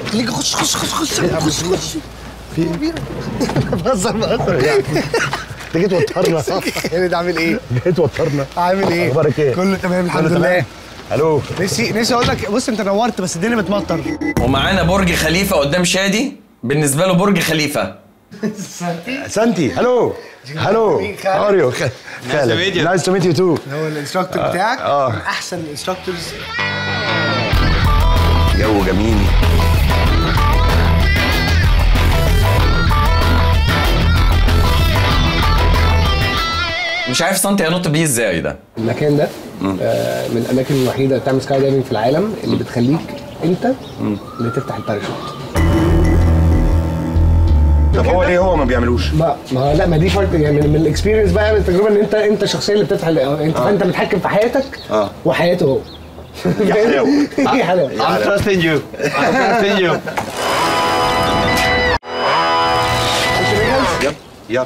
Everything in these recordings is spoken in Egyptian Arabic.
خليك خش خش خش خش خش خش في بهزر بهزر يعني انت جيت وترنا يعني ده عامل ايه؟ جيت وترنا عامل ايه؟ اخبارك ايه؟ كله تمام الحمد كله تمام؟ لله الو نفسي نفسي اقول لك بص انت نورت بس الدنيا بتمطر ومعانا برج خليفه قدام شادي بالنسبه له برج خليفه سانتي هلو هلو هاو ار يو خالد نايس تو ميت يو تو هو الانستراكتور بتاعك آه. من احسن الانستراكتورز جو جميل مش عارف سنتي هنط بيه ازاي ده المكان ده آه، من الاماكن الوحيده اللي بتعمل سكاي دايفنج في العالم اللي بتخليك انت اللي تفتح الباراشوت طب هو ليه هو ما بيعملوش؟ ما ما هو لا ما دي فرق يعني من, من الاكسبيرينس بقى من التجربه ان انت انت الشخصيه اللي بتفتح ال- انت آه. فانت متحكم في حياتك آه. وحياته هو يا حلاوه يا حلاوه I'm trusting you I'm trusting you يب يب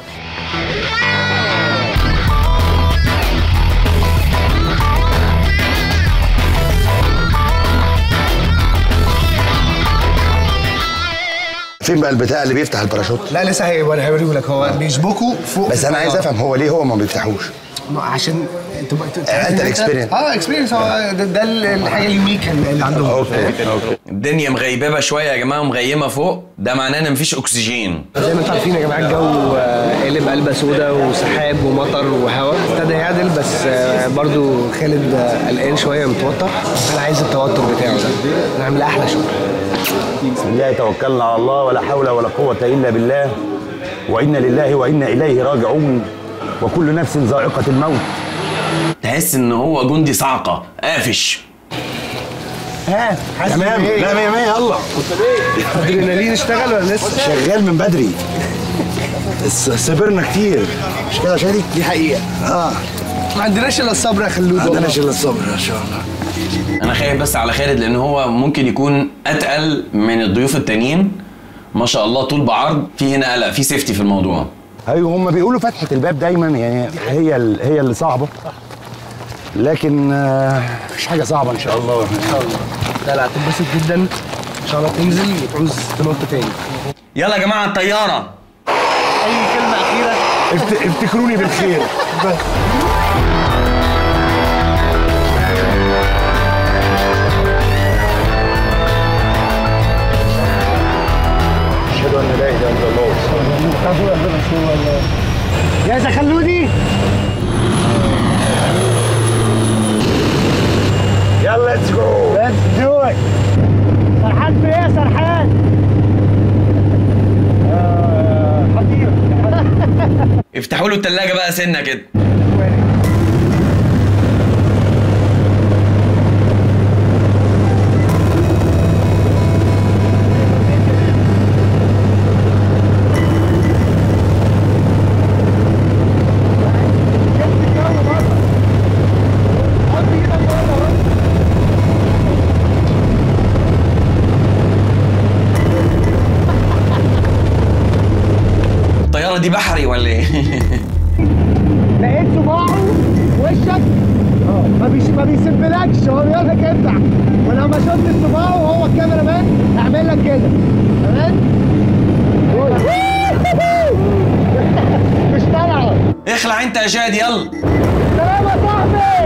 فين بقى البتاع اللي بيفتح الباراشوت؟ لا لسه هيوريه لك هو بيشبكوا فوق بس انا عايز افهم هو ليه هو ما بيفتحوش؟ ما- عشان انت آه، أنت الإكسبيرينس. اه اكسبيرينس هو ده, ده الحاجه اليونيك اللي عندهم اوكي اوكي الدنيا مغيببه شويه يا جماعه ومغيمه فوق ده معناه ان مفيش اكسجين زي ما انتم عارفين يا جماعه الجو آه، قلب قلبه سودا وسحاب ومطر وهواء ابتدى يعدل بس آه، برضو خالد آه، قلقان شويه متوتر انا عايز التوتر بتاعه ده نعمل احلى شغل بسم الله توكلنا على الله ولا حول ولا قوة إلا بالله وإنا لله وإنا إليه راجعون وكل نفس ذائقة الموت تحس ان هو جندي صعقه قافش ها حاسس تمام بإيه؟ لا مية مية يلا ادرينالين اشتغل ولا لسه؟ شغال من بدري بس صبرنا كتير مش كده يا شادي؟ دي حقيقه اه ما عندناش الا الصبر يا خلود ما والله. عندناش الا الصبر ان شاء الله انا خايف بس على خالد لان هو ممكن يكون اتقل من الضيوف التانيين ما شاء الله طول بعرض في هنا قلق في سيفتي في الموضوع أيوة هم بيقولوا فتحة الباب دايما يعني هي ال- هي اللي صعبة لكن آه، مش حاجة صعبة إن شاء الله ان شاء الله لا لا هتنبسط جدا ان شاء الله تنزل وتعوز تنط تاني يلا يا جماعه الطياره اي كلمه اخيره افت- افتكروني بالخير بس أشهد أن لا إله إلا الله يا زخلودي يلا ليتس جو ليتس دو ات سرحان في ايه يا سرحان؟ خطير افتحوا له التلاجة بقى سنه كده الطياره دي بحري ولا ايه لقيت صباعه في وشك ما بيش ما بيسبلكش هو بيقول لك افتح ولو ما شفتش صباعه وهو الكاميرا مان هعمل لك كده تمام؟ مش طالعه اخلع انت يا شادي يلا سلام يا صاحبي